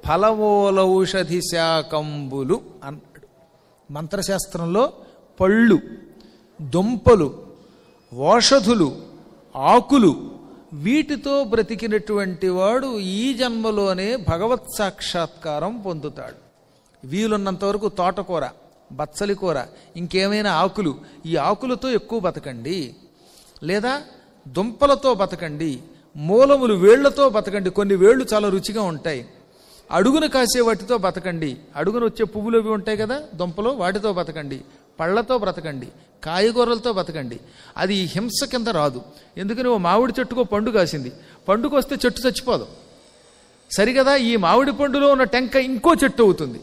ఫలమూలౌషధి శాకంబులు అన్నాడు మంత్రశాస్త్రంలో పళ్ళు దుంపలు ఓషధులు ఆకులు వీటితో బ్రతికినటువంటి వాడు ఈ జన్మలోనే భగవత్ సాక్షాత్కారం పొందుతాడు వీలున్నంత వరకు తోటకూర బచ్చలి కూర ఇంకేమైనా ఆకులు ఈ ఆకులతో ఎక్కువ బతకండి లేదా దుంపలతో బతకండి మూలములు వేళ్లతో బతకండి కొన్ని వేళ్ళు చాలా రుచిగా ఉంటాయి అడుగున కాసే వాటితో బతకండి అడుగున వచ్చే పువ్వులు అవి ఉంటాయి కదా దుంపలు వాటితో బతకండి పళ్ళతో బ్రతకండి కాయగూరలతో బతకండి అది హింస కింద రాదు ఎందుకని ఓ మామిడి చెట్టుకో పండు కాసింది పండుకు వస్తే చెట్టు చచ్చిపోదు సరిగదా ఈ మామిడి పండులో ఉన్న టెంక ఇంకో చెట్టు అవుతుంది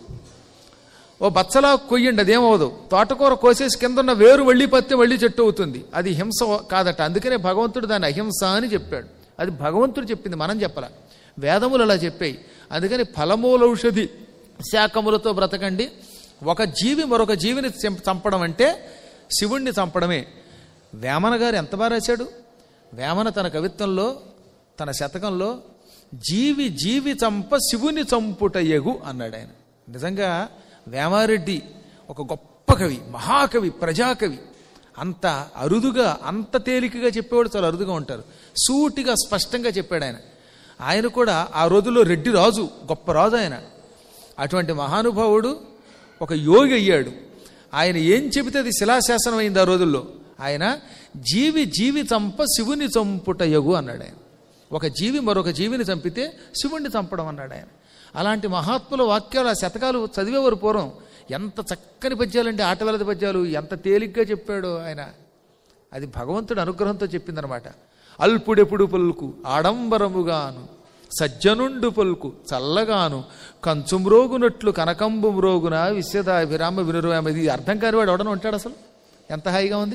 ఓ బచ్చలా కొయ్యండి అదేమవదు తోటకూర కోసేసి కింద ఉన్న వేరు వళ్ళీ పత్తి వళ్ళీ చెట్టు అవుతుంది అది హింస కాదట అందుకనే భగవంతుడు దాన్ని అహింస అని చెప్పాడు అది భగవంతుడు చెప్పింది మనం చెప్పల వేదములు అలా చెప్పాయి అందుకని ఫలమూలౌషధి శాఖములతో బ్రతకండి ఒక జీవి మరొక జీవిని చంప- చంపడం అంటే శివుణ్ణి చంపడమే వేమన గారు ఎంత బాగా రాశాడు వేమన తన కవిత్వంలో తన శతకంలో జీవి జీవి చంప శివుని చంపుట ఎగు అన్నాడు ఆయన నిజంగా వేమారెడ్డి ఒక గొప్ప కవి మహాకవి ప్రజాకవి అంత అరుదుగా అంత తేలికగా చెప్పేవాడు చాలా అరుదుగా ఉంటారు సూటిగా స్పష్టంగా చెప్పాడు ఆయన ఆయన కూడా ఆ రోజుల్లో రెడ్డి రాజు గొప్ప రాజు ఆయన అటువంటి మహానుభావుడు ఒక యోగి అయ్యాడు ఆయన ఏం చెబితే అది శిలాశాసనం అయింది ఆ రోజుల్లో ఆయన జీవి జీవి చంప శివుని చంపుట యగు అన్నాడు ఆయన ఒక జీవి మరొక జీవిని చంపితే శివుణ్ణి చంపడం అన్నాడు ఆయన అలాంటి మహాత్ముల వాక్యాలు ఆ శతకాలు చదివేవారు పూర్వం ఎంత చక్కని పద్యాలంటే ఆటవెలది పద్యాలు ఎంత తేలిగ్గా చెప్పాడో ఆయన అది భగవంతుడి అనుగ్రహంతో చెప్పిందనమాట అల్పుడెప్పుడు పలుకు ఆడంబరముగాను సజ్జనుండు పలుకు చల్లగాను కంచుమ్రోగునట్లు కనకంబు మ్రోగున విశ్వద విరామ వినురామ ఇది అర్థం కాని వాడు ఎవడన ఉంటాడు అసలు ఎంత హాయిగా ఉంది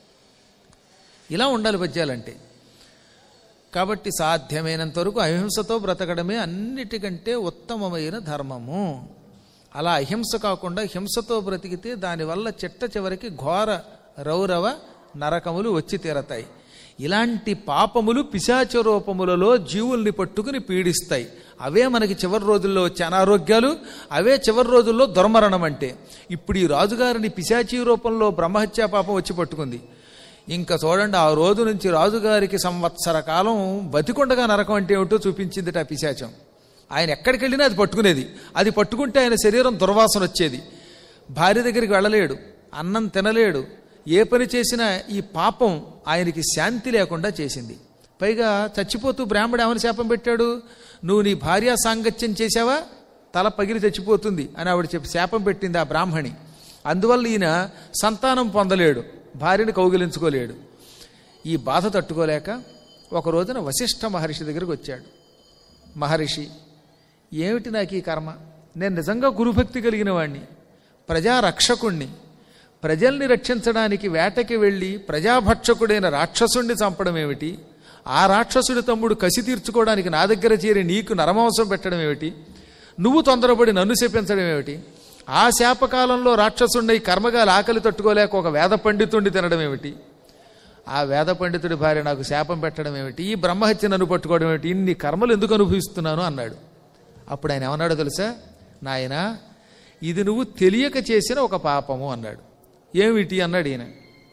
ఇలా ఉండాలి పద్యాలంటే కాబట్టి సాధ్యమైనంత వరకు అహింసతో బ్రతకడమే అన్నిటికంటే ఉత్తమమైన ధర్మము అలా అహింస కాకుండా హింసతో బ్రతికితే దానివల్ల చిట్ట చివరికి ఘోర రౌరవ నరకములు వచ్చి తీరతాయి ఇలాంటి పాపములు పిశాచ రూపములలో జీవుల్ని పట్టుకుని పీడిస్తాయి అవే మనకి చివరి రోజుల్లో వచ్చే అనారోగ్యాలు అవే చివరి రోజుల్లో దుర్మరణం అంటే ఇప్పుడు ఈ రాజుగారిని పిశాచీ రూపంలో బ్రహ్మహత్యా పాపం వచ్చి పట్టుకుంది ఇంకా చూడండి ఆ రోజు నుంచి రాజుగారికి సంవత్సర కాలం బతికొండగా నరకం అంటే ఏమిటో చూపించింది ఆ పిశాచం ఆయన ఎక్కడికి వెళ్ళినా అది పట్టుకునేది అది పట్టుకుంటే ఆయన శరీరం దుర్వాసన వచ్చేది భార్య దగ్గరికి వెళ్ళలేడు అన్నం తినలేడు ఏ పని చేసినా ఈ పాపం ఆయనకి శాంతి లేకుండా చేసింది పైగా చచ్చిపోతూ బ్రాహ్మడు ఏమని శాపం పెట్టాడు నువ్వు నీ భార్య సాంగత్యం చేశావా తల పగిలి చచ్చిపోతుంది అని ఆవిడ చెప్పి శాపం పెట్టింది ఆ బ్రాహ్మణి అందువల్ల ఈయన సంతానం పొందలేడు భార్యని కౌగిలించుకోలేడు ఈ బాధ తట్టుకోలేక ఒక రోజున వశిష్ఠ మహర్షి దగ్గరికి వచ్చాడు మహర్షి ఏమిటి నాకు ఈ కర్మ నేను నిజంగా గురుభక్తి కలిగిన వాణ్ణి ప్రజారక్షకుణ్ణి ప్రజల్ని రక్షించడానికి వేటకి వెళ్ళి ప్రజాభక్షకుడైన రాక్షసుణ్ణి చంపడం ఏమిటి ఆ రాక్షసుడి తమ్ముడు కసి తీర్చుకోవడానికి నా దగ్గర చేరి నీకు నరమాంసం పెట్టడం ఏమిటి నువ్వు తొందరపడి నన్ను శపించడం ఏమిటి ఆ శాపకాలంలో రాక్షసుండై కర్మగాలి ఆకలి తట్టుకోలేక ఒక వేద పండితుణ్ణి తినడం ఏమిటి ఆ వేద పండితుడి భార్య నాకు శాపం పెట్టడం ఏమిటి ఈ బ్రహ్మహత్య నన్ను పట్టుకోవడం ఏమిటి ఇన్ని కర్మలు ఎందుకు అనుభవిస్తున్నాను అన్నాడు అప్పుడు ఆయన ఏమన్నాడో తెలుసా నాయన ఇది నువ్వు తెలియక చేసిన ఒక పాపము అన్నాడు ఏమిటి అన్నాడు ఈయన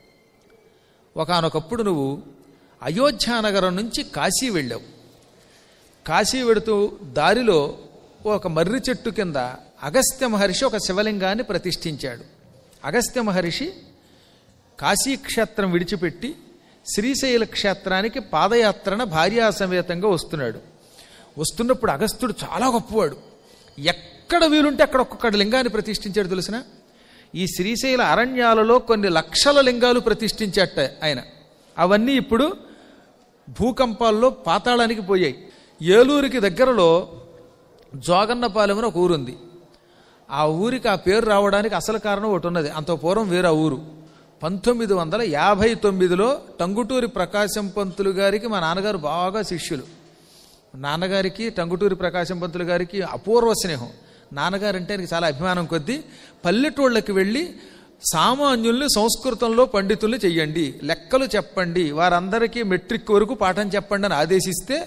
ఒకానొకప్పుడు నువ్వు అయోధ్యానగరం నుంచి కాశీ వెళ్ళావు కాశీ వెడుతూ దారిలో ఒక మర్రి చెట్టు కింద అగస్త్య మహర్షి ఒక శివలింగాన్ని ప్రతిష్ఠించాడు అగస్త్య మహర్షి కాశీ క్షేత్రం విడిచిపెట్టి శ్రీశైల క్షేత్రానికి పాదయాత్రన భార్యాసమేతంగా వస్తున్నాడు వస్తున్నప్పుడు అగస్త్యుడు చాలా గొప్పవాడు ఎక్కడ వీలుంటే అక్కడ ఒక్కొక్కటి లింగాన్ని ప్రతిష్ఠించాడు తెలిసిన ఈ శ్రీశైల అరణ్యాలలో కొన్ని లక్షల లింగాలు ప్రతిష్ఠించాట ఆయన అవన్నీ ఇప్పుడు భూకంపాల్లో పాతాళానికి పోయాయి ఏలూరికి దగ్గరలో జోగన్నపాలెం అని ఒక ఊరుంది ఆ ఊరికి ఆ పేరు రావడానికి అసలు కారణం ఒకటి ఉన్నది అంత పూర్వం వేరే ఊరు పంతొమ్మిది వందల యాభై తొమ్మిదిలో టంగుటూరి ప్రకాశం పంతులు గారికి మా నాన్నగారు బాగా శిష్యులు నాన్నగారికి టంగుటూరి ప్రకాశం పంతులు గారికి అపూర్వ స్నేహం నాన్నగారు అంటే ఆయనకి చాలా అభిమానం కొద్దీ పల్లెటూళ్ళకి వెళ్ళి సామాన్యుల్ని సంస్కృతంలో పండితుల్ని చెయ్యండి లెక్కలు చెప్పండి వారందరికీ మెట్రిక్ వరకు పాఠం చెప్పండి అని ఆదేశిస్తే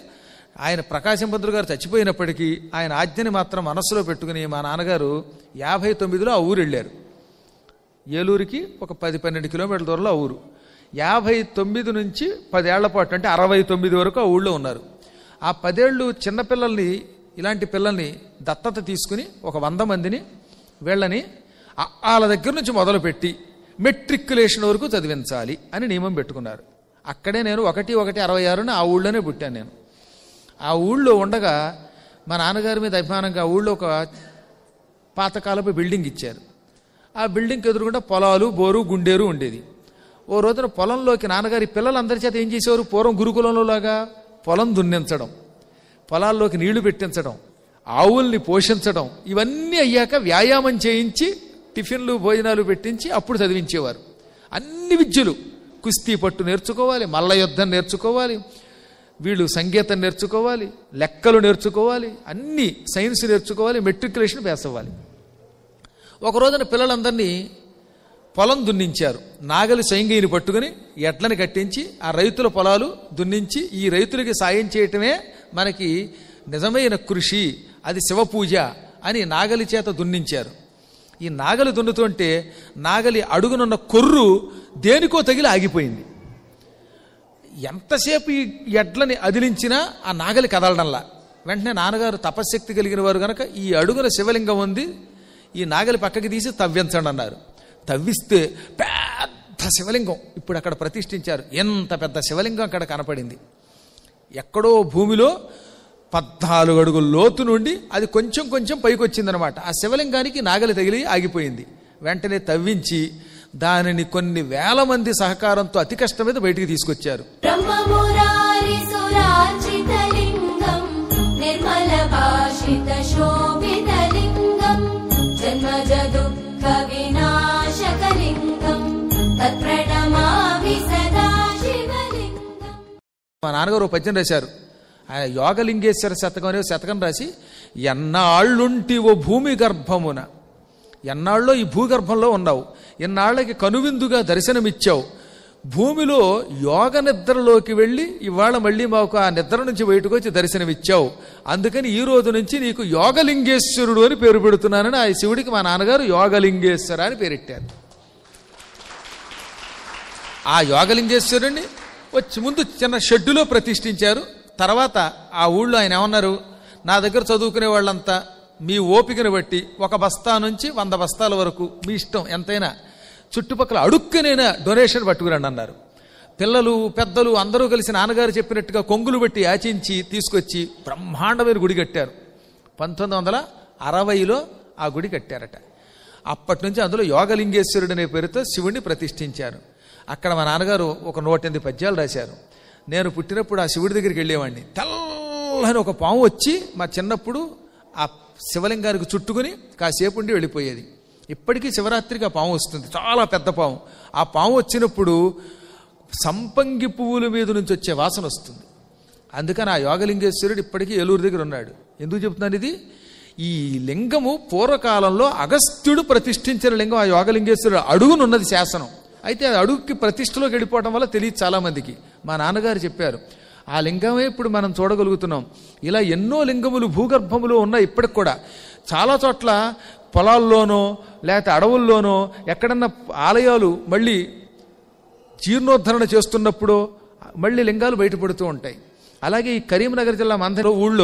ఆయన ప్రకాశం పంతులు గారు చచ్చిపోయినప్పటికీ ఆయన ఆజ్ఞని మాత్రం మనస్సులో పెట్టుకుని మా నాన్నగారు యాభై తొమ్మిదిలో ఆ ఊరు వెళ్ళారు ఏలూరుకి ఒక పది పన్నెండు కిలోమీటర్ల దూరంలో ఆ ఊరు యాభై తొమ్మిది నుంచి పదేళ్ల పాటు అంటే అరవై తొమ్మిది వరకు ఆ ఊళ్ళో ఉన్నారు ఆ పదేళ్ళు చిన్నపిల్లల్ని ఇలాంటి పిల్లల్ని దత్తత తీసుకుని ఒక వంద మందిని వీళ్ళని ఆ- వాళ్ళ దగ్గర నుంచి మొదలుపెట్టి మెట్రికులేషన్ వరకు చదివించాలి అని నియమం పెట్టుకున్నారు అక్కడే నేను ఒకటి ఒకటి అరవై ఆరున ఆ ఊళ్ళోనే పుట్టాను నేను ఆ ఊళ్ళో ఉండగా మా నాన్నగారి మీద అభిమానంగా ఆ ఊళ్ళో ఒక పాతకాలపు బిల్డింగ్ ఇచ్చారు ఆ బిల్డింగ్కి ఎదురుగుండా పొలాలు బోరు గుండేరు ఉండేది ఓ రోజున పొలంలోకి నాన్నగారి పిల్లలందరి చేత ఏం చేసేవారు పూర్వం గురుకులంలో లాగా పొలం దున్నించడం పొలాల్లోకి నీళ్లు పెట్టించడం ఆవుల్ని పోషించడం ఇవన్నీ అయ్యాక వ్యాయామం చేయించి టిఫిన్లు భోజనాలు పెట్టించి అప్పుడు చదివించేవారు అన్ని విద్యలు కుస్తీ పట్టు నేర్చుకోవాలి మల్ల యుద్ధం నేర్చుకోవాలి వీళ్ళు సంగీతం నేర్చుకోవాలి లెక్కలు నేర్చుకోవాలి అన్ని సైన్స్ నేర్చుకోవాలి మెట్రికులేషన్ పాస్ అవ్వాలి ఒక రోజున పిల్లలందరినీ పొలం దున్నించారు నాగలి సైంగయ్యని పట్టుకుని ఎడ్లని కట్టించి ఆ రైతుల పొలాలు దున్నించి ఈ రైతులకి సాయం చేయటమే మనకి నిజమైన కృషి అది శివపూజ అని నాగలి చేత దున్నించారు ఈ నాగలి దున్నుతుంటే నాగలి అడుగునున్న కొర్రు దేనికో తగిలి ఆగిపోయింది ఎంతసేపు ఈ ఎడ్లని అదిలించినా ఆ నాగలి కదలడంలా వెంటనే నాన్నగారు తపశ్శక్తి కలిగిన వారు గనక ఈ అడుగున శివలింగం ఉంది ఈ నాగలి పక్కకి తీసి తవ్వించండి అన్నారు తవ్విస్తే పెద్ద శివలింగం ఇప్పుడు అక్కడ ప్రతిష్ఠించారు ఎంత పెద్ద శివలింగం అక్కడ కనపడింది ఎక్కడో భూమిలో పద్నాలుగు అడుగుల లోతు నుండి అది కొంచెం కొంచెం పైకి వచ్చిందనమాట ఆ శివలింగానికి నాగలి తగిలి ఆగిపోయింది వెంటనే తవ్వించి దానిని కొన్ని వేల మంది సహకారంతో అతి కష్టం మీద బయటికి తీసుకొచ్చారు ब्रह्ममुरारिसुरार्चितलिङ्गम् निर्मलभाषितशोभितलिङ्गम् जन्मजदुःखविनाशकलिङ्गम् तत्प्रणमामि सदा शिवलिङ्गम् మా నాన్నగారు ఓ పద్యం రాశారు ఆయన యోగలింగేశ్వర శతకం అనే శతకం రాసి ఎన్నాళ్ళుంటి ఓ భూమి గర్భమున ఎన్నాళ్ళలో ఈ భూగర్భంలో ఉన్నావు ఎన్నాళ్ళకి కనువిందుగా దర్శనమిచ్చావు భూమిలో యోగ నిద్రలోకి వెళ్ళి ఇవాళ మళ్ళీ మాకు ఆ నిద్ర నుంచి బయటకు వచ్చి దర్శనమిచ్చావు అందుకని ఈ రోజు నుంచి నీకు యోగలింగేశ్వరుడు అని పేరు పెడుతున్నానని ఆ శివుడికి మా నాన్నగారు యోగలింగేశ్వర అని పేరెట్టారు ఆ యోగలింగేశ్వరుణ్ణి వచ్చి ముందు చిన్న షెడ్డులో ప్రతిష్ఠించారు తర్వాత ఆ ఊళ్ళో ఆయన ఏమన్నారు నా దగ్గర చదువుకునే వాళ్ళంతా మీ ఓపికను బట్టి ఒక బస్తా నుంచి వంద బస్తాల వరకు మీ ఇష్టం ఎంతైనా చుట్టుపక్కల అడుక్కనైనా డొనేషన్ పట్టుకురండి అన్నారు పిల్లలు పెద్దలు అందరూ కలిసి నాన్నగారు చెప్పినట్టుగా కొంగులు బట్టి యాచించి తీసుకొచ్చి బ్రహ్మాండమైన గుడి కట్టారు పంతొమ్మిది వందల అరవైలో ఆ గుడి కట్టారట అప్పటి నుంచి అందులో యోగలింగేశ్వరుడు అనే పేరుతో శివుణ్ణి ప్రతిష్ఠించారు అక్కడ మా నాన్నగారు ఒక నూట ఎనిమిది పద్యాలు రాశారు నేను పుట్టినప్పుడు ఆ శివుడి దగ్గరికి వెళ్ళేవాడిని తెల్లని ఒక పాము వచ్చి మా చిన్నప్పుడు ఆ శివలింగానికి చుట్టుకుని కాసేపు ఉండి వెళ్ళిపోయేది ఇప్పటికీ శివరాత్రికి ఆ పాము వస్తుంది చాలా పెద్ద పాము ఆ పాము వచ్చినప్పుడు సంపంగి పువ్వుల మీద నుంచి వచ్చే వాసన వస్తుంది అందుకని ఆ యోగలింగేశ్వరుడు ఇప్పటికీ ఏలూరు దగ్గర ఉన్నాడు ఎందుకు చెప్తున్నాను ఇది ఈ లింగము పూర్వకాలంలో అగస్త్యుడు ప్రతిష్ఠించిన లింగం ఆ యోగలింగేశ్వరుడు అడుగునున్నది శాసనం అయితే అది అడుగుకి ప్రతిష్టలోకి వెళ్ళిపోవడం వల్ల తెలియదు చాలామందికి మా నాన్నగారు చెప్పారు ఆ లింగమే ఇప్పుడు మనం చూడగలుగుతున్నాం ఇలా ఎన్నో లింగములు భూగర్భములో ఉన్నాయి ఇప్పటికి కూడా చాలా చోట్ల పొలాల్లోనో లేకపోతే అడవుల్లోనో ఎక్కడన్నా ఆలయాలు మళ్ళీ జీర్ణోద్ధరణ చేస్తున్నప్పుడు మళ్ళీ లింగాలు బయటపడుతూ ఉంటాయి అలాగే ఈ కరీంనగర్ జిల్లా మందలో ఊళ్ళో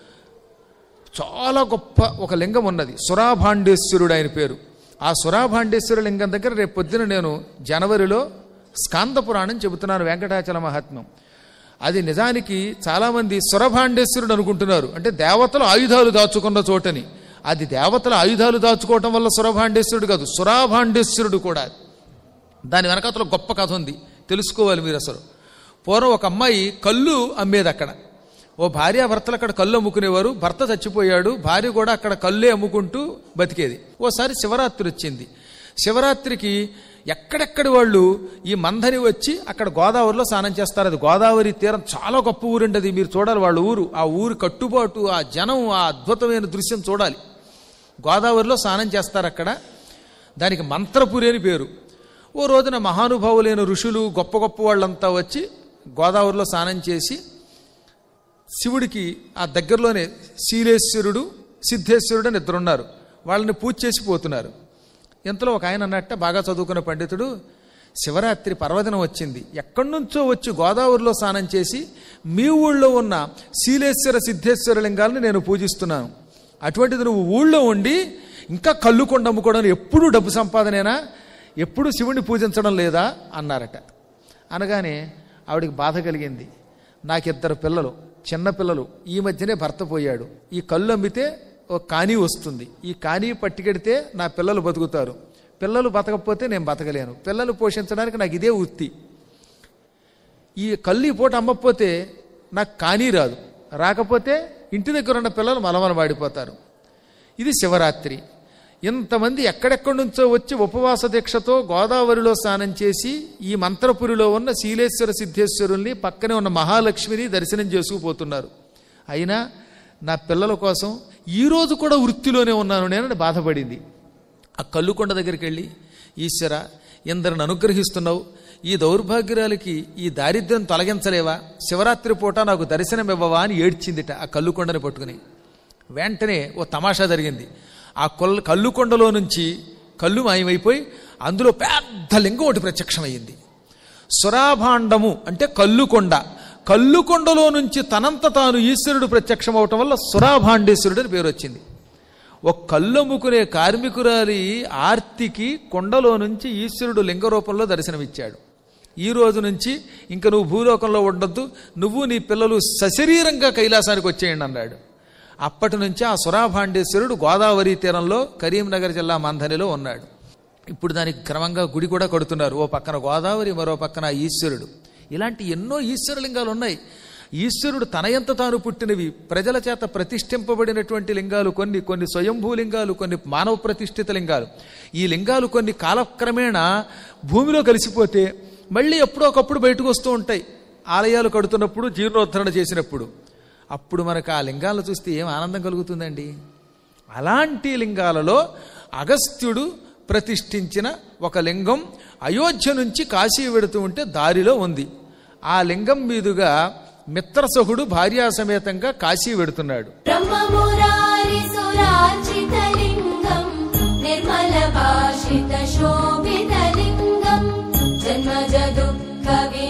చాలా గొప్ప ఒక లింగం ఉన్నది సురాభాండేశ్వరుడు ఆయన పేరు ఆ సురాభాండేశ్వర లింగం దగ్గర రేపు పొద్దున నేను జనవరిలో స్కాంద పురాణం చెబుతున్నాను వెంకటాచల మహాత్మ్యం అది నిజానికి చాలామంది సురభాండేశ్వరుడు అనుకుంటున్నారు అంటే దేవతలు ఆయుధాలు దాచుకున్న చోటని అది దేవతల ఆయుధాలు దాచుకోవటం వల్ల సురభాండేశ్వరుడు కాదు సురాభాండేశ్వరుడు కూడా దాని వెనకాతల గొప్ప కథ ఉంది తెలుసుకోవాలి మీరు అసలు పూర్వం ఒక అమ్మాయి కళ్ళు అమ్మేది అక్కడ ఓ భార్య భర్తలు అక్కడ కళ్ళు అమ్ముకునేవారు భర్త చచ్చిపోయాడు భార్య కూడా అక్కడ కళ్ళే అమ్ముకుంటూ బతికేది ఓసారి శివరాత్రి వచ్చింది శివరాత్రికి ఎక్కడెక్కడి వాళ్ళు ఈ మందని వచ్చి అక్కడ గోదావరిలో స్నానం చేస్తారు అది గోదావరి తీరం చాలా గొప్ప ఊరండి అది మీరు చూడాలి వాళ్ళ ఊరు ఆ ఊరు కట్టుబాటు ఆ జనం ఆ అద్భుతమైన దృశ్యం చూడాలి గోదావరిలో స్నానం చేస్తారు అక్కడ దానికి మంత్రపురి అని పేరు ఓ రోజున మహానుభావులైన ఋషులు గొప్ప గొప్ప వాళ్ళంతా వచ్చి గోదావరిలో స్నానం చేసి శివుడికి ఆ దగ్గరలోనే శీలేశ్వరుడు సిద్ధేశ్వరుడు అని ఇద్దరున్నారు వాళ్ళని పూజ చేసి పోతున్నారు ఇంతలో ఒక ఆయన అన్నట్ట బాగా చదువుకున్న పండితుడు శివరాత్రి పర్వదినం వచ్చింది ఎక్కడి నుంచో వచ్చి గోదావరిలో స్నానం చేసి మీ ఊళ్ళో ఉన్న శీలేశ్వర సిద్ధేశ్వర లింగాలను నేను పూజిస్తున్నాను అటువంటిది నువ్వు ఊళ్ళో ఉండి ఇంకా కళ్ళు కొండ అమ్ముకోవడం ఎప్పుడు డబ్బు సంపాదనేనా ఎప్పుడు శివుణ్ణి పూజించడం లేదా అన్నారట అనగానే ఆవిడికి బాధ కలిగింది నాకిద్దరు పిల్లలు చిన్న పిల్లలు ఈ మధ్యనే భర్త పోయాడు ఈ కళ్ళు అమ్మితే ఒక కానీ వస్తుంది ఈ కానీ పట్టుకెడితే నా పిల్లలు బతుకుతారు పిల్లలు బతకపోతే నేను బతకలేను పిల్లలు పోషించడానికి నాకు ఇదే వృత్తి ఈ కళ్ళు ఈ పూట అమ్మకపోతే నాకు కానీ రాదు రాకపోతే ఇంటి దగ్గర ఉన్న పిల్లలు మలమల వాడిపోతారు ఇది శివరాత్రి ఇంతమంది ఎక్కడెక్కడి నుంచో వచ్చి ఉపవాస దీక్షతో గోదావరిలో స్నానం చేసి ఈ మంత్రపురిలో ఉన్న శీలేశ్వర సిద్ధేశ్వరుల్ని పక్కనే ఉన్న మహాలక్ష్మిని దర్శనం చేసుకుపోతున్నారు అయినా నా పిల్లల కోసం ఈరోజు కూడా వృత్తిలోనే ఉన్నాను నేనని బాధపడింది ఆ కల్లుకొండ దగ్గరికి వెళ్ళి ఈశ్వర ఇందరిని అనుగ్రహిస్తున్నావు ఈ దౌర్భాగ్యురాలకి ఈ దారిద్ర్యం తొలగించలేవా శివరాత్రి పూట నాకు దర్శనం ఇవ్వవా అని ఏడ్చిందిట ఆ కల్లుకొండని పట్టుకుని వెంటనే ఓ తమాషా జరిగింది ఆ కొల్ కల్లుకొండలో నుంచి కళ్ళు మాయమైపోయి అందులో పెద్ద లింగం ఒకటి ప్రత్యక్షమయ్యింది సురాభాండము అంటే కల్లుకొండ కల్లుకొండలో నుంచి తనంత తాను ఈశ్వరుడు ప్రత్యక్షమవటం వల్ల సురాభాండేశ్వరుడు అని పేరు వచ్చింది ఒక కళ్ళమ్ముకునే కార్మికురాలి ఆర్తికి కొండలో నుంచి ఈశ్వరుడు లింగ రూపంలో దర్శనమిచ్చాడు ఈ రోజు నుంచి ఇంక నువ్వు భూలోకంలో ఉండొద్దు నువ్వు నీ పిల్లలు సశరీరంగా కైలాసానికి వచ్చేయండి అన్నాడు అప్పటి నుంచి ఆ సురాభాండేశ్వరుడు గోదావరి తీరంలో కరీంనగర్ జిల్లా మంథనిలో ఉన్నాడు ఇప్పుడు దానికి క్రమంగా గుడి కూడా కడుతున్నారు ఓ పక్కన గోదావరి మరో పక్కన ఈశ్వరుడు ఇలాంటి ఎన్నో ఈశ్వరలింగాలు ఉన్నాయి ఈశ్వరుడు తనయంత తాను పుట్టినవి ప్రజల చేత ప్రతిష్ఠింపబడినటువంటి లింగాలు కొన్ని కొన్ని స్వయంభూ లింగాలు కొన్ని మానవ ప్రతిష్ఠిత లింగాలు ఈ లింగాలు కొన్ని కాలక్రమేణా భూమిలో కలిసిపోతే మళ్ళీ ఎప్పుడో ఒకప్పుడు బయటకు వస్తూ ఉంటాయి ఆలయాలు కడుతున్నప్పుడు జీర్ణోద్ధరణ చేసినప్పుడు అప్పుడు మనకు ఆ లింగాలను చూస్తే ఏం ఆనందం కలుగుతుందండి అలాంటి లింగాలలో అగస్త్యుడు ప్రతిష్ఠించిన ఒక లింగం అయోధ్య నుంచి కాశీ వెడుతూ ఉంటే దారిలో ఉంది ఆ లింగం మీదుగా మిత్రసహుడు భార్యాసమేతంగా కాశీ వెడుతున్నాడు బ్రహ్మమురారి సురార్చితలింగం నిర్మల భాషిత శోభితలింగం జన్మజ దుఃఖ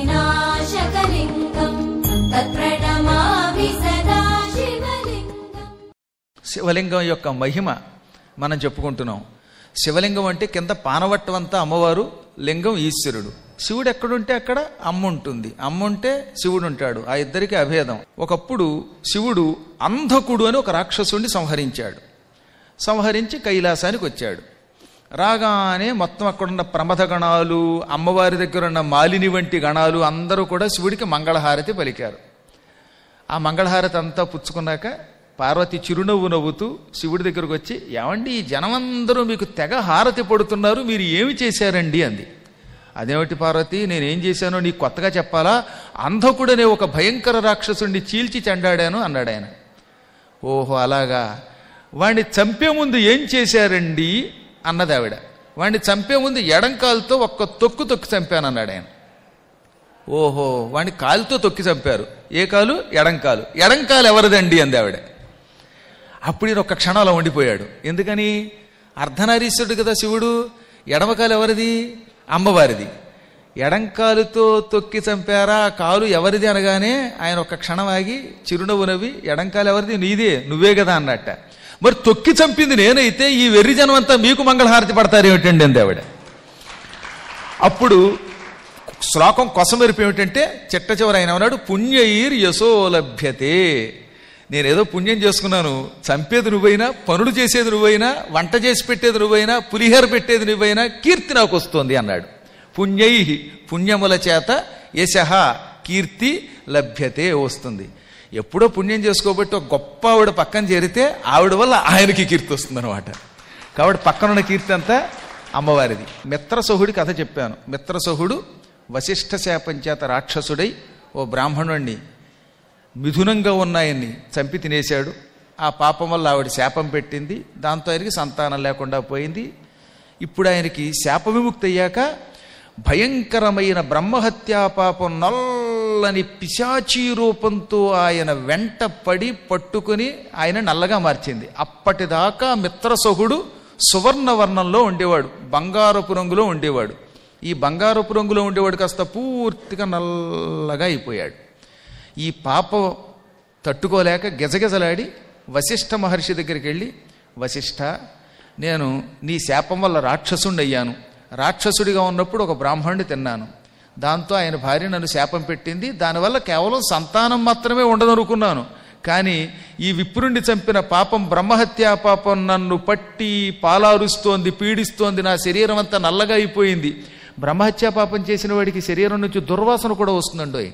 వినాశకలింగం తత్ప్రణమామి సదా శివలింగం శివలింగం యొక్క మహిమ మనం చెప్పుకుంటున్నాం శివలింగం అంటే కింద పానవట్టమంతా అమ్మవారు లింగం ఈశ్వరుడు శివుడు ఎక్కడుంటే అక్కడ అమ్మ ఉంటుంది అమ్మ ఉంటే శివుడు ఉంటాడు ఆ ఇద్దరికి అభేదం ఒకప్పుడు శివుడు అంధకుడు అని ఒక రాక్షసుడిని సంహరించాడు సంహరించి కైలాసానికి వచ్చాడు రాగానే మొత్తం అక్కడున్న ప్రమథ గణాలు అమ్మవారి దగ్గర ఉన్న మాలిని వంటి గణాలు అందరూ కూడా శివుడికి మంగళహారతి పలికారు ఆ మంగళహారతి అంతా పుచ్చుకున్నాక పార్వతి చిరునవ్వు నవ్వుతూ శివుడి దగ్గరకు వచ్చి ఏమండి ఈ జనమందరూ మీకు తెగ హారతి పడుతున్నారు మీరు ఏమి చేశారండి అంది అదేమిటి పార్వతి నేనేం చేశానో నీకు కొత్తగా చెప్పాలా అంధకుడనే ఒక భయంకర రాక్షసుడిని చీల్చి చెండాడాను అన్నాడు ఆయన ఓహో అలాగా వాణ్ణి చంపే ముందు ఏం చేశారండి అన్నది ఆవిడ వాణ్ణి చంపే ముందు ఎడంకాలతో ఒక్క తొక్కు తొక్కి చంపానన్నాడు ఆయన ఓహో వాణ్ణి కాలుతో తొక్కి చంపారు ఏ కాలు ఎడంకాలు ఎడంకాలు ఎవరిదండి అంది ఆవిడ అప్పుడు ఈయన ఒక్క క్షణంలో ఉండిపోయాడు ఎందుకని అర్ధనారీశ్వరుడు కదా శివుడు ఎడమకాలు ఎవరిది అమ్మవారిది ఎడంకాలుతో తొక్కి చంపారా ఆ కాలు ఎవరిది అనగానే ఆయన ఒక్క క్షణం ఆగి చిరునవ్వు నవ్వి ఎడంకాలు ఎవరిది నీదే నువ్వే కదా అన్నట్ట మరి తొక్కి చంపింది నేనైతే ఈ వెర్రి జనం అంతా మీకు మంగళహారతి పడతారేమిటండి అంది ఆవిడ అప్పుడు శ్లోకం కొసమెరుపు ఏమిటంటే చిట్ట చివర ఆయన ఉన్నాడు పుణ్యైర్ యశో లభ్యతే నేనేదో పుణ్యం చేసుకున్నాను చంపేది నువ్వైనా పనులు చేసేది నువ్వైనా వంట చేసి పెట్టేది నువ్వైనా పులిహోర పెట్టేది నువ్వైనా కీర్తి నాకు వస్తుంది అన్నాడు పుణ్యై పుణ్యముల చేత యశ కీర్తి లభ్యతే వస్తుంది ఎప్పుడో పుణ్యం చేసుకోబట్టి ఒక గొప్ప ఆవిడ పక్కన చేరితే ఆవిడ వల్ల ఆయనకి కీర్తి వస్తుంది అనమాట కాబట్టి పక్కనున్న కీర్తి అంతా అమ్మవారిది మిత్రసహుడి కథ చెప్పాను మిత్రసహుడు వశిష్ఠ శాపం చేత రాక్షసుడై ఓ బ్రాహ్మణుణ్ణి మిథునంగా ఉన్నాయన్ని చంపి తినేశాడు ఆ పాపం వల్ల ఆవిడ శాపం పెట్టింది దాంతో ఆయనకి సంతానం లేకుండా పోయింది ఇప్పుడు ఆయనకి శాప విముక్తి అయ్యాక భయంకరమైన బ్రహ్మహత్యా పాపం తెల్లని పిశాచీ రూపంతో ఆయన వెంట పడి పట్టుకుని ఆయన నల్లగా మార్చింది అప్పటిదాకా మిత్రసహుడు సువర్ణ వర్ణంలో ఉండేవాడు బంగారపు రంగులో ఉండేవాడు ఈ బంగారపు రంగులో ఉండేవాడు కాస్త పూర్తిగా నల్లగా అయిపోయాడు ఈ పాప తట్టుకోలేక గెజగెజలాడి వశిష్ఠ మహర్షి దగ్గరికి వెళ్ళి వశిష్ఠ నేను నీ శాపం వల్ల రాక్షసుండి అయ్యాను రాక్షసుడిగా ఉన్నప్పుడు ఒక బ్రాహ్మణుడి తిన్నాను దాంతో ఆయన భార్య నన్ను శాపం పెట్టింది దానివల్ల కేవలం సంతానం మాత్రమే ఉండదనుకున్నాను కానీ ఈ విప్రుణ్ణి చంపిన పాపం బ్రహ్మహత్యా పాపం నన్ను పట్టి పాలారుస్తోంది పీడిస్తోంది నా శరీరం అంతా నల్లగా అయిపోయింది బ్రహ్మహత్యా పాపం చేసిన వాడికి శరీరం నుంచి దుర్వాసన కూడా వస్తుందండోయ్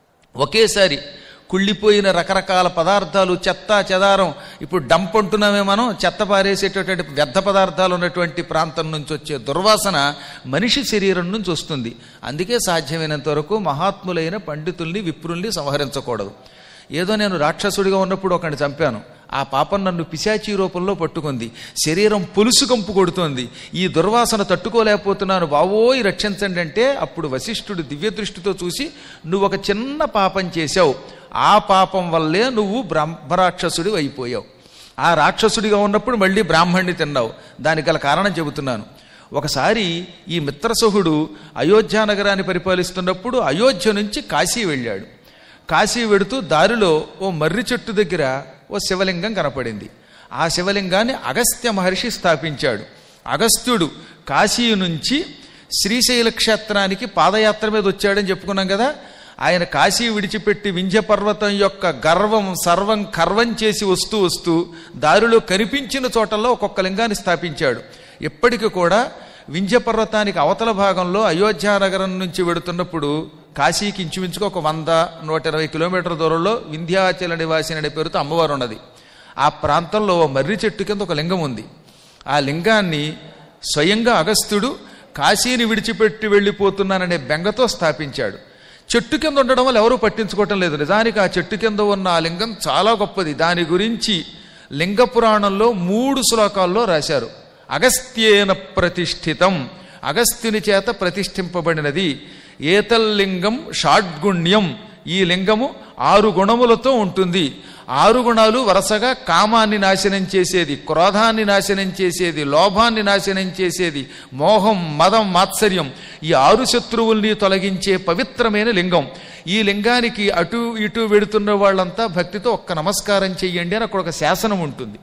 ఒకేసారి కుళ్ళిపోయిన రకరకాల పదార్థాలు చెత్త చెదారం ఇప్పుడు డంప్ అంటున్నామే మనం చెత్త పారేసేటటువంటి వ్యర్థ పదార్థాలు ఉన్నటువంటి ప్రాంతం నుంచి వచ్చే దుర్వాసన మనిషి శరీరం నుంచి వస్తుంది అందుకే సాధ్యమైనంత వరకు మహాత్ములైన పండితుల్ని విప్రుల్ని సంహరించకూడదు ఏదో నేను రాక్షసుడిగా ఉన్నప్పుడు ఒకడిని చంపాను ఆ పాపం నన్ను పిశాచీ రూపంలో పట్టుకుంది శరీరం పులుసు కంపు కొడుతోంది ఈ దుర్వాసన తట్టుకోలేకపోతున్నాను బావోయ్ రక్షించండి అంటే అప్పుడు వశిష్ఠుడు దివ్య దృష్టితో చూసి నువ్వు ఒక చిన్న పాపం చేశావు ఆ పాపం వల్లే నువ్వు బ్రహ్మరాక్షసుడి అయిపోయావు ఆ రాక్షసుడిగా ఉన్నప్పుడు మళ్ళీ బ్రాహ్మణ్ణి తిన్నావు దానికి గల కారణం చెబుతున్నాను ఒకసారి ఈ మిత్రసహుడు అయోధ్య నగరాన్ని పరిపాలిస్తున్నప్పుడు అయోధ్య నుంచి కాశీ వెళ్ళాడు కాశీ వెడుతూ దారిలో ఓ మర్రి చెట్టు దగ్గర ఓ శివలింగం కనపడింది ఆ శివలింగాన్ని అగస్త్య మహర్షి స్థాపించాడు అగస్త్యుడు కాశీ నుంచి శ్రీశైల క్షేత్రానికి పాదయాత్ర మీద వచ్చాడని చెప్పుకున్నాం కదా ఆయన కాశీ విడిచిపెట్టి వింధ్య పర్వతం యొక్క గర్వం సర్వం కర్వం చేసి వస్తూ వస్తూ దారిలో కనిపించిన చోటల్లో ఒక్కొక్క లింగాన్ని స్థాపించాడు ఇప్పటికి కూడా వింధ్య పర్వతానికి అవతల భాగంలో అయోధ్య నగరం నుంచి వెడుతున్నప్పుడు కాశీకి ఇంచుమించుగా ఒక వంద నూట ఇరవై కిలోమీటర్ల దూరంలో వింధ్యాచల నివాసిని అనే పేరుతో అమ్మవారు ఉన్నది ఆ ప్రాంతంలో ఓ మర్రి చెట్టు కింద ఒక లింగం ఉంది ఆ లింగాన్ని స్వయంగా అగస్త్యుడు కాశీని విడిచిపెట్టి వెళ్ళిపోతున్నాననే బెంగతో స్థాపించాడు చెట్టు కింద ఉండడం వల్ల ఎవరూ పట్టించుకోవటం లేదు నిజానికి ఆ చెట్టు కింద ఉన్న ఆ లింగం చాలా గొప్పది దాని గురించి లింగ పురాణంలో మూడు శ్లోకాల్లో రాశారు అగస్త్యేన ప్రతిష్ఠితం అగస్త్యుని చేత ప్రతిష్ఠింపబడినది ఏతల్లింగం షాడ్గుణ్యం ఈ లింగము ఆరు గుణములతో ఉంటుంది ఆరు గుణాలు వరుసగా కామాన్ని నాశనం చేసేది క్రోధాన్ని నాశనం చేసేది లోభాన్ని నాశనం చేసేది మోహం మదం మాత్సర్యం ఈ ఆరు శత్రువుల్ని తొలగించే పవిత్రమైన లింగం ఈ లింగానికి అటు ఇటు వెడుతున్న వాళ్ళంతా భక్తితో ఒక్క నమస్కారం చెయ్యండి అని అక్కడ ఒక శాసనం ఉంటుంది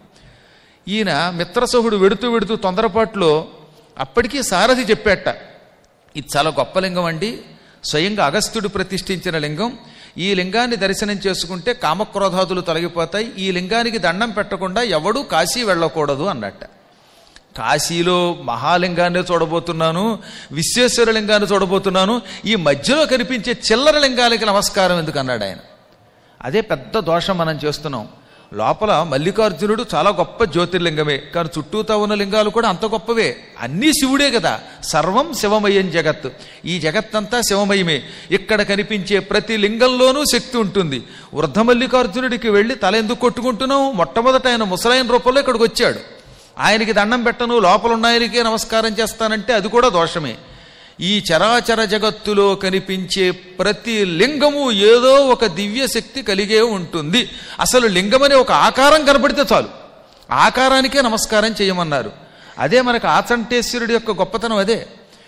ఈయన మిత్రసహుడు వెడుతూ వెడుతూ తొందరపాట్లో అప్పటికీ సారథి చెప్పేట ఇది చాలా గొప్ప లింగం అండి స్వయంగా అగస్త్యుడు ప్రతిష్ఠించిన లింగం ఈ లింగాన్ని దర్శనం చేసుకుంటే కామక్రోధాదులు తొలగిపోతాయి ఈ లింగానికి దండం పెట్టకుండా ఎవడూ కాశీ వెళ్ళకూడదు అన్నట్ట కాశీలో మహాలింగాన్ని చూడబోతున్నాను విశ్వేశ్వర లింగాన్ని చూడబోతున్నాను ఈ మధ్యలో కనిపించే చిల్లర లింగాలకి నమస్కారం ఎందుకు అన్నాడు ఆయన అదే పెద్ద దోషం మనం చేస్తున్నాం లోపల మల్లికార్జునుడు చాలా గొప్ప జ్యోతిర్లింగమే కానీ చుట్టూతా ఉన్న లింగాలు కూడా అంత గొప్పవే అన్నీ శివుడే కదా సర్వం శివమయం జగత్ ఈ జగత్తంతా శివమయమే ఇక్కడ కనిపించే ప్రతి లింగంలోనూ శక్తి ఉంటుంది వృద్ధ మల్లికార్జునుడికి వెళ్ళి తల ఎందుకు కొట్టుకుంటున్నాం మొట్టమొదట ఆయన ముసలాయన రూపంలో ఇక్కడికి వచ్చాడు ఆయనకి దండం పెట్టను లోపల ఉన్న ఆయనకే నమస్కారం చేస్తానంటే అది కూడా దోషమే ఈ చరాచర జగత్తులో కనిపించే ప్రతి లింగము ఏదో ఒక దివ్య శక్తి కలిగే ఉంటుంది అసలు లింగమనే ఒక ఆకారం కనపడితే చాలు ఆకారానికే నమస్కారం చేయమన్నారు అదే మనకు ఆచంటేశ్వరుడి యొక్క గొప్పతనం అదే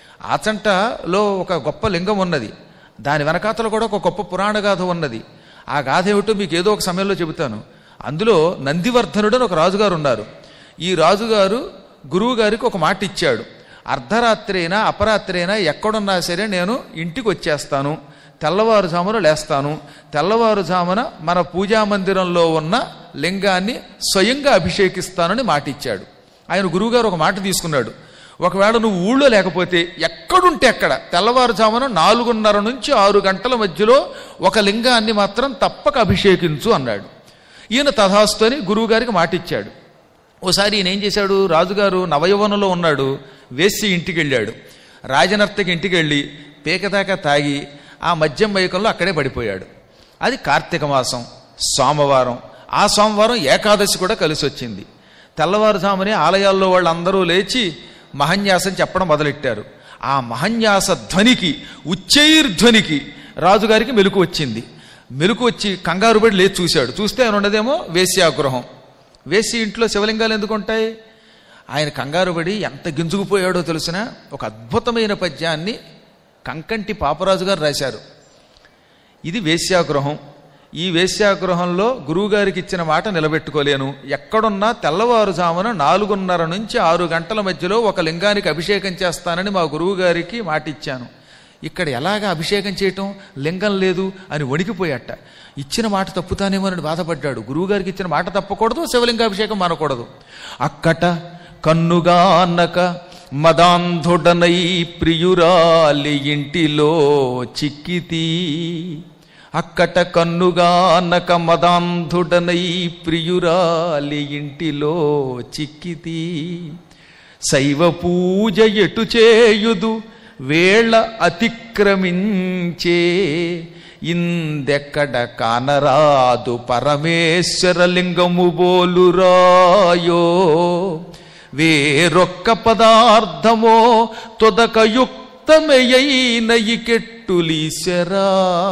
ఆచంటలో ఒక గొప్ప లింగం ఉన్నది దాని వెనకాతల కూడా ఒక గొప్ప పురాణ గాథ ఉన్నది ఆ గాథ ఏమిటో మీకు ఏదో ఒక సమయంలో చెబుతాను అందులో నందివర్ధనుడు అని ఒక రాజుగారు ఉన్నారు ఈ రాజుగారు గురువు గారికి ఒక మాట ఇచ్చాడు అర్ధరాత్రి అయినా అపరాత్రి అయినా ఎక్కడున్నా సరే నేను ఇంటికి వచ్చేస్తాను తెల్లవారుజామున లేస్తాను తెల్లవారుజామున మన పూజా మందిరంలో ఉన్న లింగాన్ని స్వయంగా అభిషేకిస్తానని మాట ఇచ్చాడు ఆయన గురువుగారు ఒక మాట తీసుకున్నాడు ఒకవేళ నువ్వు ఊళ్ళో లేకపోతే ఎక్కడుంటే ఎక్కడ తెల్లవారుజామున నాలుగున్నర నుంచి ఆరు గంటల మధ్యలో ఒక లింగాన్ని మాత్రం తప్పక అభిషేకించు అన్నాడు ఈయన తథాస్తు అని గురువుగారికి మాట ఇచ్చాడు ఓసారి ఈయన ఏం చేశాడు రాజుగారు నవయవనంలో ఉన్నాడు వేసి ఇంటికి వెళ్ళాడు రాజనర్తకి ఇంటికి వెళ్ళి పేకదాకా తాగి ఆ మద్యం మైకంలో అక్కడే పడిపోయాడు అది కార్తీక మాసం సోమవారం ఆ సోమవారం ఏకాదశి కూడా కలిసి వచ్చింది తెల్లవారుజామునే ఆలయాల్లో వాళ్ళందరూ లేచి మహన్యాసం చెప్పడం మొదలెట్టారు ఆ మహన్యాస ధ్వనికి ఉచ్చైర్ధ్వనికి రాజుగారికి మెలకు వచ్చింది మెలకు వచ్చి కంగారు పడి లేచి చూశాడు చూస్తే ఆయన ఉన్నదేమో వేశ్యాగృహం వేసి ఇంట్లో శివలింగాలు ఎందుకు ఉంటాయి ఆయన కంగారు పడి ఎంత గింజుకుపోయాడో తెలిసిన ఒక అద్భుతమైన పద్యాన్ని కంకంటి పాపరాజు గారు రాశారు ఇది వేశ్యాగృహం ఈ వేశ్యాగృహంలో గురువుగారికి ఇచ్చిన మాట నిలబెట్టుకోలేను ఎక్కడున్నా తెల్లవారుజామున నాలుగున్నర నుంచి ఆరు గంటల మధ్యలో ఒక లింగానికి అభిషేకం చేస్తానని మా గురువుగారికి మాట ఇచ్చాను ఇక్కడ ఎలాగ అభిషేకం చేయటం లింగం లేదు అని వణికిపోయాట ఇచ్చిన మాట తప్పుతానేమోనని బాధపడ్డాడు గురువుగారికి ఇచ్చిన మాట తప్పకూడదు శివలింగాభిషేకం మానకూడదు అక్కట కన్నుగానక మదాంధుడనై ప్రియురాలి ఇంటిలో చిక్కితి అక్కట కన్నుగానక మదాంధుడనై ప్రియురాలి ఇంటిలో చిక్కితి శైవ పూజ ఎటు చేయుదు వేళ అతిక్రమించే ఇందెక్కడ కానరాదు పరమేశ్వర లింగము బోలురాయో వేరొక్క పదార్థమో తొదక యుక్తమయైన ఇకెట్టులీశరా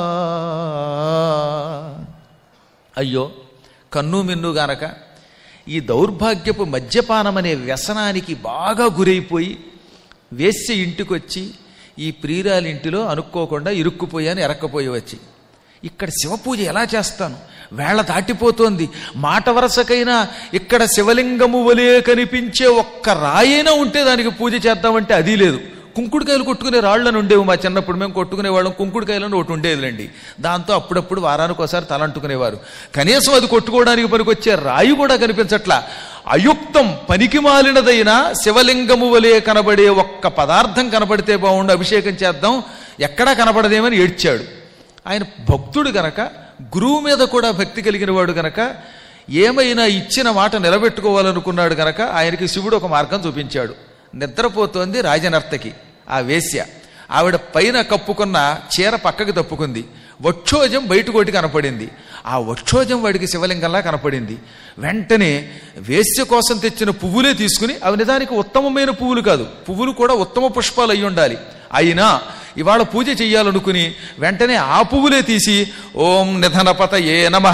అయ్యో కన్ను మిన్ను గానక ఈ దౌర్భాగ్యపు మద్యపానం అనే వ్యసనానికి బాగా గురైపోయి వేశ్య ఇంటికొచ్చి ఈ ప్రియురాలి ఇంటిలో అనుకోకుండా ఇరుక్కుపోయాను ఎరక్కపోయి వచ్చి ఇక్కడ శివపూజ ఎలా చేస్తాను వేళ దాటిపోతోంది మాట వరసకైనా ఇక్కడ శివలింగము వలే కనిపించే ఒక్క రాయైనా ఉంటే దానికి పూజ చేద్దామంటే అది లేదు కుంకుడుకాయలు కొట్టుకునే రాళ్ళని ఉండేవి మా చిన్నప్పుడు మేము కొట్టుకునే వాళ్ళం కుంకుడుకాయలను ఒకటి ఉండేదిలేండి దాంతో అప్పుడప్పుడు వారానికి ఒకసారి తలంటుకునేవారు కనీసం అది కొట్టుకోవడానికి పనికొచ్చే రాయి కూడా కనిపించట్లా అయుక్తం పనికి మాలినదైన శివలింగము వలె కనబడే ఒక్క పదార్థం కనబడితే బాగుండు అభిషేకం చేద్దాం ఎక్కడా కనబడదేమని ఏడ్చాడు ఆయన భక్తుడు గనక గురువు మీద కూడా భక్తి కలిగిన వాడు గనక ఏమైనా ఇచ్చిన మాట నిలబెట్టుకోవాలనుకున్నాడు గనక ఆయనకి శివుడు ఒక మార్గం చూపించాడు నిద్రపోతోంది రాజనర్తకి ఆ వేశ్య ఆవిడ పైన కప్పుకున్న చీర పక్కకి తప్పుకుంది వక్షోజం బయటకోటి కనపడింది ఆ వక్షోజం వాడికి శివలింగంలా కనపడింది వెంటనే వేశ్య కోసం తెచ్చిన పువ్వులే తీసుకుని అవి నిజానికి ఉత్తమమైన పువ్వులు కాదు పువ్వులు కూడా ఉత్తమ పుష్పాలు అయి ఉండాలి అయినా ఇవాళ పూజ చెయ్యాలనుకుని వెంటనే ఆ పువ్వులే తీసి ఓం నిధనపత ఏ నమ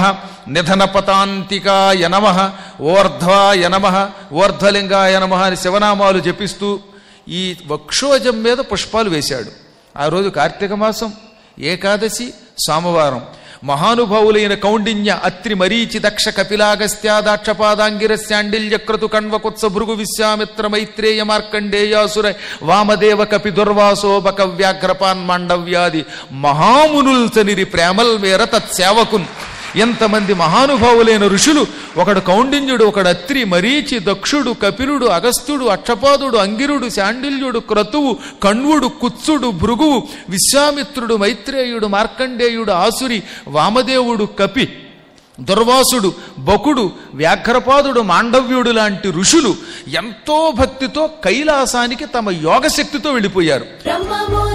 నిధనపతాంతికాయ నమ ఓర్ధ్వాయ నమ ఓర్ధ్వలింగాయ నమ అని శివనామాలు జపిస్తూ ఈ వక్షోజం మీద పుష్పాలు వేశాడు ఆ రోజు కార్తీక మాసం ఏకాదశి సోమవారం మహానుభావులైన కౌండిన్య అత్రి మరీచి దక్ష కపిలాగస్త్యాదాక్షపాదాంగిర శాండిల్యక్రతు కణ్వకుత్స భృగు విశ్వామిత్ర మైత్రేయ మార్కండేయాసుర వామదేవ కపి దుర్వాసో బక వ్యాఘ్రపాన్ మాండవ్యాది మహామునుల్ చనిరి ప్రేమల్ మేర తత్సేవకున్ ఎంతమంది మహానుభావులైన ఋషులు ఒకడు కౌండిన్యుడు ఒకడు అత్రి మరీచి దక్షుడు కపిలుడు అగస్త్యుడు అక్షపాదుడు అంగిరుడు శాండిల్యుడు క్రతువు కణ్వుడు కుత్సుడు భృగువు విశ్వామిత్రుడు మైత్రేయుడు మార్కండేయుడు ఆసురి వామదేవుడు కపి దుర్వాసుడు బకుడు వ్యాఘ్రపాదుడు మాండవ్యుడు లాంటి ఋషులు ఎంతో భక్తితో కైలాసానికి తమ యోగశక్తితో వెళ్ళిపోయారు బ్రహ్మము